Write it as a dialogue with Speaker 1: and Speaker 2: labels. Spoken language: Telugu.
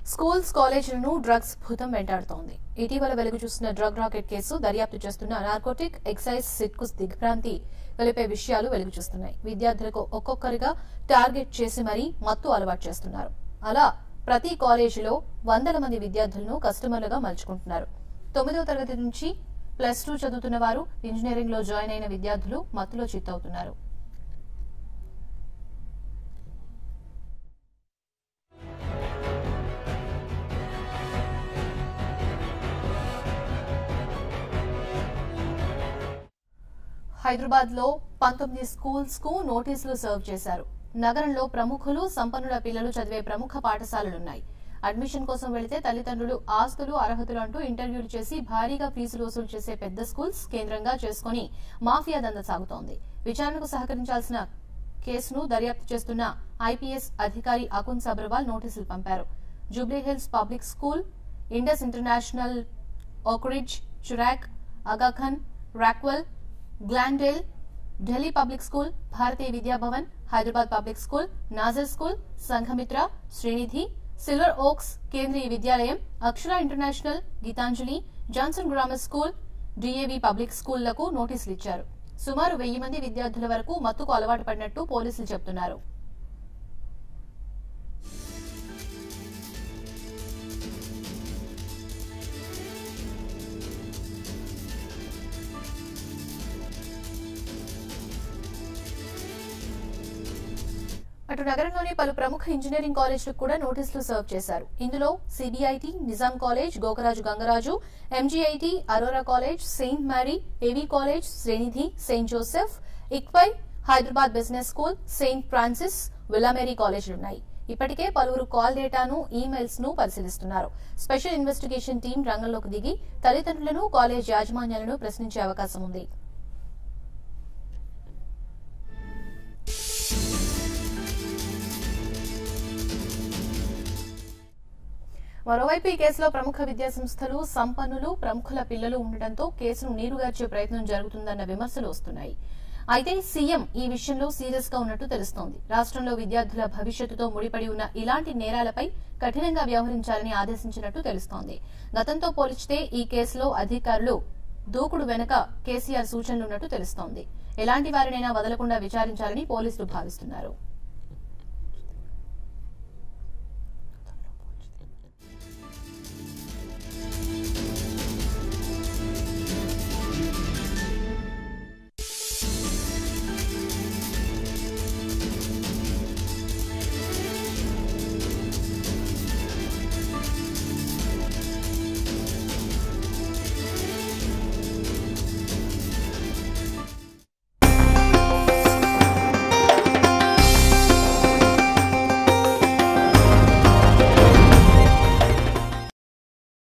Speaker 1: స్కూల్స్ కాలేజీలను డ్రగ్స్ భూతం వెంటాడుతోంది ఇటీవల వెలుగు చూస్తున్న డ్రగ్ రాకెట్ కేసు దర్యాప్తు చేస్తున్న నార్కోటిక్ ఎక్సైజ్ సిట్కు దిగ్భ్రాంతి కలిపే విషయాలు వెలుగు చూస్తున్నాయి విద్యార్థులకు ఒక్కొక్కరిగా టార్గెట్ చేసి మరీ మత్తు అలవాటు చేస్తున్నారు అలా ప్రతి కాలేజీలో వందల మంది విద్యార్థులను కస్టమర్లుగా మలుచుకుంటున్నారు తొమ్మిదవ తరగతి నుంచి ప్లస్ టూ చదువుతున్న వారు ఇంజనీరింగ్ లో జాయిన్ అయిన విద్యార్థులు మత్తులో చిత్తవుతున్నారు హైదరాబాద్ లో పంతొమ్మిది స్కూల్స్ కు నోటీసులు సర్వ్ చేశారు నగరంలో ప్రముఖులు సంపన్నుల పిల్లలు చదివే ప్రముఖ పాఠశాలలున్నాయి అడ్మిషన్ కోసం వెళితే తల్లిదండ్రులు ఆస్తులు అర్హతలు అంటూ ఇంటర్వ్యూలు చేసి భారీగా ఫీజులు వసూలు చేసే పెద్ద స్కూల్స్ కేంద్రంగా చేసుకుని మాఫియా దంద సాగుతోంది విచారణకు సహకరించాల్సిన కేసును దర్యాప్తు చేస్తున్న ఐపీఎస్ అధికారి అకున్ సబర్వాల్ నోటీసులు పంపారు Jubilee Hills public school Indus international Oakridge చురాక్ అగాఖన్ Rockwell గ్లాండేల్ Delhi public school భారతీయ Vidya Bhavan Hyderabad public school Nazar school Sanghamitra Srinidhi silver ఓక్స్ కేంద్రీయ విద్యాలయం అక్షర international Gitanjali Johnson grammar school DAV public స్కూళ్లకు నోటీసులు ఇచ్చారు సుమారు వెయ్యి మంది విద్యార్థుల వరకు మత్తుకు అలవాటు పడినట్టు పోలీసులు చెబుతున్నారు అటు నగరంలోని పలు ప్రముఖ ఇంజనీరింగ్ కాలేజీలకు కూడా నోటీసులు సర్వ్ చేశారు ఇందులో CBIT Nizam college Gokaraju Gangaraju MGIT Aurora college saint Mary AV college Srinidhi saint Joseph ఇక్వై Hyderabad business school saint Francis Villa Marie కాలేజీలున్నాయి ఇప్పటికే పలువురు కాల్ డేటాను ఈమెయిల్స్ ను పరిశీలిస్తున్నారు స్పెషల్ ఇన్వెస్టిగేషన్ టీం రంగంలోకి దిగి తల్లిదండ్రులను కాలేజ్ యాజమాన్యాలను ప్రశ్నించే అవకాశం ఉంది మరోవైపు ఈ కేసులో ప్రముఖ విద్యా సంస్థలు సంపన్నులు ప్రముఖుల పిల్లలు ఉండటంతో కేసును నీరుగార్చే ప్రయత్నం జరుగుతుందన్న విమర్శలు వస్తున్నాయి అయితే సీఎం ఈ విషయంలో సీరియస్ గా ఉన్నట్టు తెలుస్తోంది రాష్ట్రంలో విద్యార్థుల భవిష్యత్తుతో ముడిపడి ఉన్న ఇలాంటి నేరాలపై కఠినంగా వ్యవహరించాలని ఆదేశించినట్టు తెలుస్తోంది గతంతో పోల్చితే ఈ కేసులో అధికారులు దూకుడు వెనుక కేసీఆర్ సూచనలున్నట్టు తెలుస్తోంది ఎలాంటి వారినైనా వదలకుండా విచారించాలని పోలీసులు భావిస్తున్నారు